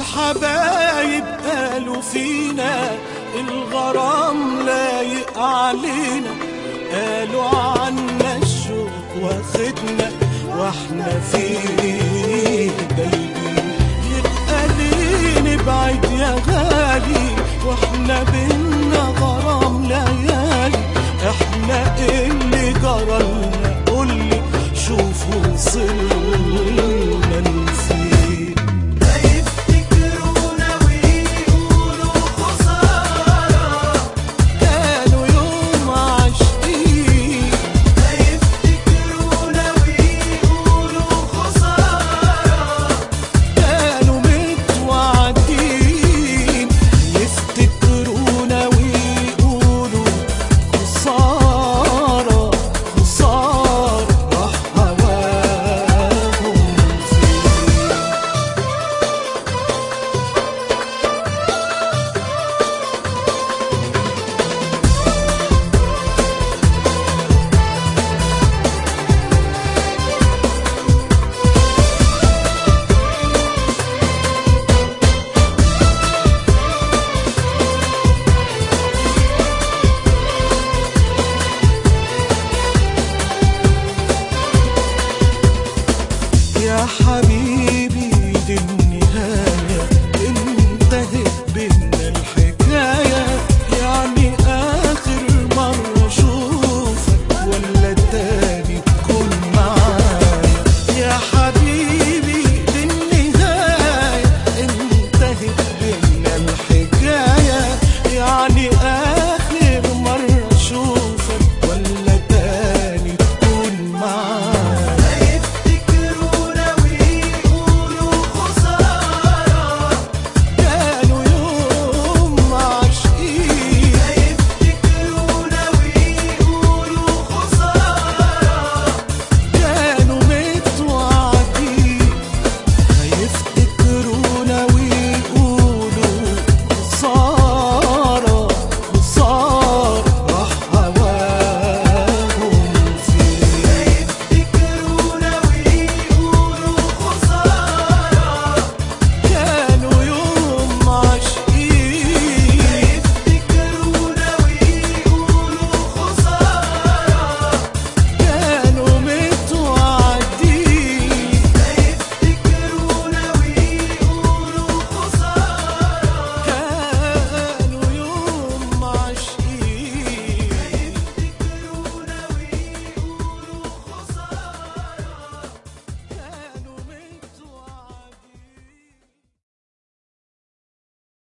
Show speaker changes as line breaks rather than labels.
الحبايب قالوا فينا الغرام لايق علينا قالوا عنا الشوق واخدنا واحنا فيه دايبين يبقى ليه نبعد يا غالي واحنا بينا غرام ليالي احنا إيه اللي جرالنا قولي شوفوا وصلنا لفين
يفتكرونا ويقولوا خسارة
كانوا يوم عاشقين
يفتكرونا ويقولوا خسارة
كانوا متوعدين يفتكرونا ويقولوا خسارة خسارة راح هواهم فين يا حبيبي